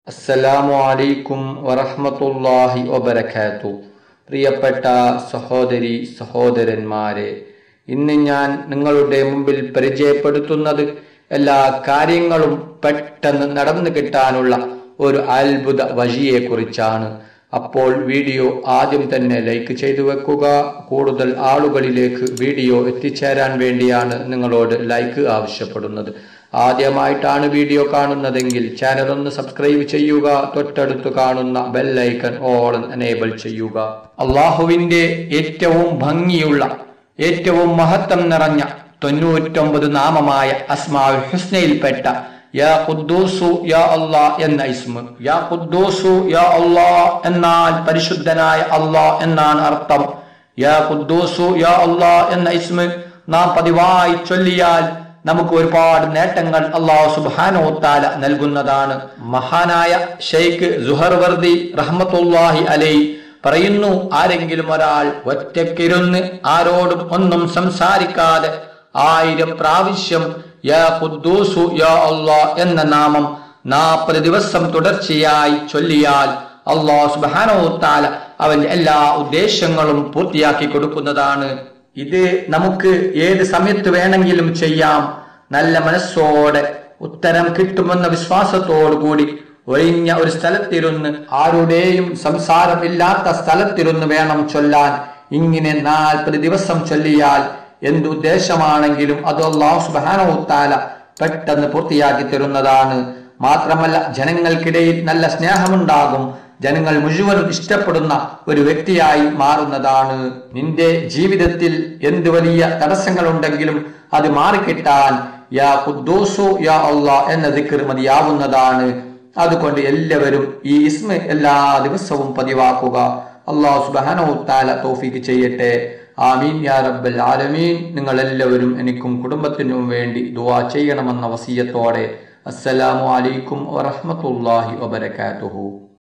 അസ്സലാമു അലൈക്കും വറഹ്മത്തുള്ളാഹി വബറകാത്തു പ്രിയപ്പെട്ട സഹോദരി സഹോദരന്മാരെ ഇന്ന് ഞാൻ നിങ്ങളുടെ മുമ്പിൽ പരിചയപ്പെടുത്തുന്നത് എല്ലാ കാര്യങ്ങളും പെട്ടെന്ന് നടന്നു കിട്ടാനുള്ള ഒരു അത്ഭുത വഴിയെക്കുറിച്ചാണ് അപ്പോൾ വീഡിയോ ആദ്യം തന്നെ ലൈക്ക് ചെയ്തു വെക്കുക കൂടുതൽ ആളുകളിലേക്ക് വീഡിയോ എത്തിച്ചേരാൻ വേണ്ടിയാണ് നിങ്ങളോട് ലൈക്ക് ആവശ്യപ്പെടുന്നത് ആദ്യമായിട്ടാണ് വീഡിയോ കാണുന്നതെങ്കിൽ ചാനൽ ഒന്ന് സബ്സ്ക്രൈബ് ചെയ്യുക തൊട്ടടുത്ത് കാണുന്ന ബെൽ ഐക്കൺ ഓൾ എനേബിൾ ചെയ്യുക അള്ളാഹുവിന്റെ ഏറ്റവും ഭംഗിയുള്ള ഏറ്റവും മഹത്വം നിറഞ്ഞ തൊണ്ണൂറ്റൊമ്പത് നാമമായ അസ്മാഉൽ ഹുസ്നയിൽപ്പെട്ട യാ ഖുദ്ദൂസു യാ അല്ലാ എന്ന ഇസ്മ യാ ഖുദ്ദൂസു യാ അല്ലാ എന്നാൽ പരിശുദ്ധനായ അല്ലാ എന്നാണ് അർത്ഥം യാ ഖുദ്ദൂസു യാ അല്ലാ എന്ന ഇസ്മ നാം പതിവായി ചൊല്ലിയാൽ നമുക്ക് ഒരുപാട് നേട്ടങ്ങൾ അള്ളാഹു സുബാനോ താല നൽകുന്നതാണ് മഹാനായ ഷെയ്ഖ് സുഹർവർദി റഹ്മത്തുല്ലാഹി അലൈ പറയുന്നു ആരെങ്കിലും ഒരാൾ ഒറ്റക്കിരുന്ന് ആരോടും ഒന്നും സംസാരിക്കാതെ ആയിരം പ്രാവശ്യം യാ ഖുദ്ദൂസു യാ അല്ലാ എന്ന നാമം നാൽപ്പത് ദിവസം തുടർച്ചയായി ചൊല്ലിയാൽ അള്ളാഹു സുബാനോ താല അവന്റെ എല്ലാ ഉദ്ദേശങ്ങളും പൂർത്തിയാക്കി കൊടുക്കുന്നതാണ് ഇത് നമുക്ക് ഏത് സമയത്ത് വേണമെങ്കിലും ചെയ്യാം നല്ല മനസ്സോടെ ഉത്തരം കിട്ടുമെന്ന വിശ്വാസത്തോടു കൂടി ഒഴിഞ്ഞ ഒരു സ്ഥലത്തിരുന്ന് ആരുടെയും സംസാരമില്ലാത്ത സ്ഥലത്തിരുന്ന് വേണം ചൊല്ലാൻ ഇങ്ങനെ നാൽപ്പത് ദിവസം ചൊല്ലിയാൽ എന്ത് ഉദ്ദേശമാണെങ്കിലും അത് അള്ളാഹു സുബാനോത്താല പെട്ടെന്ന് പൂർത്തിയാക്കി തരുന്നതാണ് മാത്രമല്ല ജനങ്ങൾക്കിടയിൽ നല്ല സ്നേഹമുണ്ടാകും ജനങ്ങൾ മുഴുവനും ഇഷ്ടപ്പെടുന്ന ഒരു വ്യക്തിയായി മാറുന്നതാണ് നിന്റെ ജീവിതത്തിൽ എന്ത് വലിയ തടസ്സങ്ങളുണ്ടെങ്കിലും അത് മാറിക്കിട്ടാൻ യാ ഖുദ്ദൂസു യാ അള്ളാ എന്ന ദിക്കർ മതിയാവുന്നതാണ് അതുകൊണ്ട് എല്ലാവരും ഈ ഇസ്മ എല്ലാ ദിവസവും പതിവാക്കുക അള്ളാഹു സുബാനോ താല തോഫിക്ക് ചെയ്യട്ടെ ആമീൻ യാ റബ്ബൽ ആലമീൻ നിങ്ങൾ എല്ലാവരും എനിക്കും കുടുംബത്തിനും വേണ്ടി ദുവാ ചെയ്യണമെന്ന വസീയത്തോടെ അസ്സലാമു അലൈക്കും വറഹ്മത്തുള്ളാഹി വബറകാതുഹു